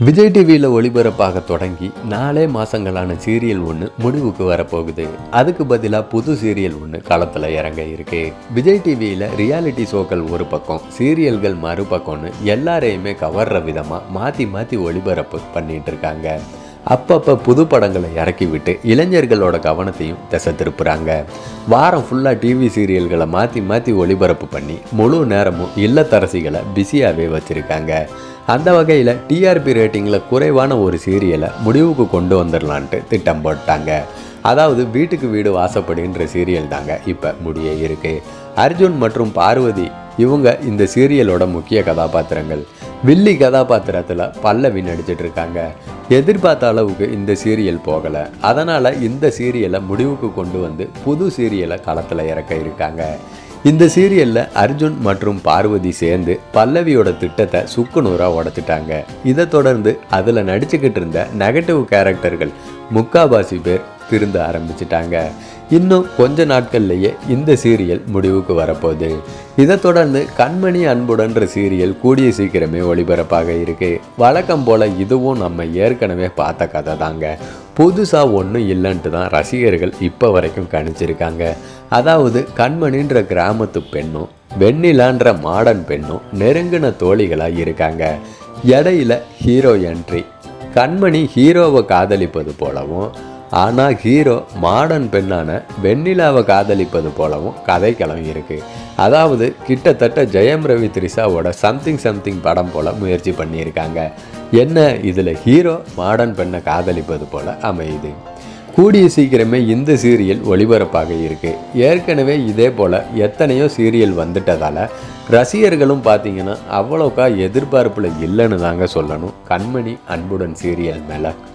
விஜய் டிவியில் ஒளிபரப்பாக தொடங்கி நாலே மாசங்களான சீரியல் ஒன்று முடிவுக்கு வரப்போகுது அதுக்கு பதிலாக புது சீரியல் ஒன்று களத்தில் இறங்க இருக்கு விஜய் டிவியில் ரியாலிட்டி ஷோக்கள் ஒரு பக்கம் சீரியல்கள் மறுபக்கம்னு எல்லாரையுமே கவர்ற விதமாக மாற்றி மாற்றி ஒளிபரப்பு பண்ணிட்டு இருக்காங்க அப்பப்போ புது படங்களை இறக்கி விட்டு இளைஞர்களோட கவனத்தையும் திசை திருப்புறாங்க வாரம் ஃபுல்லாக டிவி சீரியல்களை மாற்றி மாற்றி ஒளிபரப்பு பண்ணி முழு நேரமும் இல்லத்தரசிகளை பிஸியாகவே வச்சுருக்காங்க அந்த வகையில் டிஆர்பி ரேட்டிங்கில் குறைவான ஒரு சீரியலை முடிவுக்கு கொண்டு வந்துடலான்ட்டு திட்டம் போட்டாங்க அதாவது வீட்டுக்கு வீடு வாசப்படுகின்ற சீரியல் தாங்க இப்போ முடிய இருக்கு அர்ஜுன் மற்றும் பார்வதி இவங்க இந்த சீரியலோட முக்கிய கதாபாத்திரங்கள் வில்லி கதாபாத்திரத்தில் பல்லவி நடிச்சிட்டு இருக்காங்க எதிர்பார்த்த அளவுக்கு இந்த சீரியல் போகலை அதனால் இந்த சீரியலை முடிவுக்கு கொண்டு வந்து புது சீரியலை களத்தில் இறக்க இருக்காங்க இந்த சீரியலில் அர்ஜுன் மற்றும் பார்வதி சேர்ந்து பல்லவியோட திட்டத்தை சுக்குநூறாக உடைச்சிட்டாங்க இதை தொடர்ந்து அதில் நடிச்சுக்கிட்டு இருந்த நெகட்டிவ் கேரக்டர்கள் முக்காவாசி பேர் திருந்த ஆரம்பிச்சிட்டாங்க இன்னும் கொஞ்ச நாட்கள்லேயே இந்த சீரியல் முடிவுக்கு வரப்போகுது இதை தொடர்ந்து கண்மணி அன்புடன்ற சீரியல் கூடிய சீக்கிரமே ஒளிபரப்பாக இருக்கு வழக்கம் போல் இதுவும் நம்ம ஏற்கனவே பார்த்த கதை தாங்க புதுசாக ஒன்றும் இல்லைன்ட்டு தான் ரசிகர்கள் இப்போ வரைக்கும் கணிச்சிருக்காங்க அதாவது கண்மணின்ற கிராமத்து பெண்ணும் வெண்ணிலான்ற மாடர்ன் பெண்ணும் நெருங்கின தோழிகளாக இருக்காங்க இடையில ஹீரோ என்ட்ரி கண்மணி ஹீரோவை காதலிப்பது போலவும் ஆனால் ஹீரோ மாடர்ன் பெண்ணான வெண்ணிலாவை காதலிப்பது போலவும் கதைக்களம் இருக்குது அதாவது கிட்டத்தட்ட ஜெயம் ரவி த்ரிஷாவோட சம்திங் சம்திங் படம் போல் முயற்சி பண்ணியிருக்காங்க என்ன இதில் ஹீரோ மாடர்ன் பெண்ணை காதலிப்பது போல் அமையுது கூடிய சீக்கிரமே இந்த சீரியல் ஒளிபரப்பாக இருக்கு ஏற்கனவே இதே போல் எத்தனையோ சீரியல் வந்துட்டதால் ரசிகர்களும் பார்த்தீங்கன்னா அவ்வளோக்கா எதிர்பார்ப்பில் இல்லைன்னு தாங்க சொல்லணும் கண்மணி அன்புடன் சீரியல் மேலே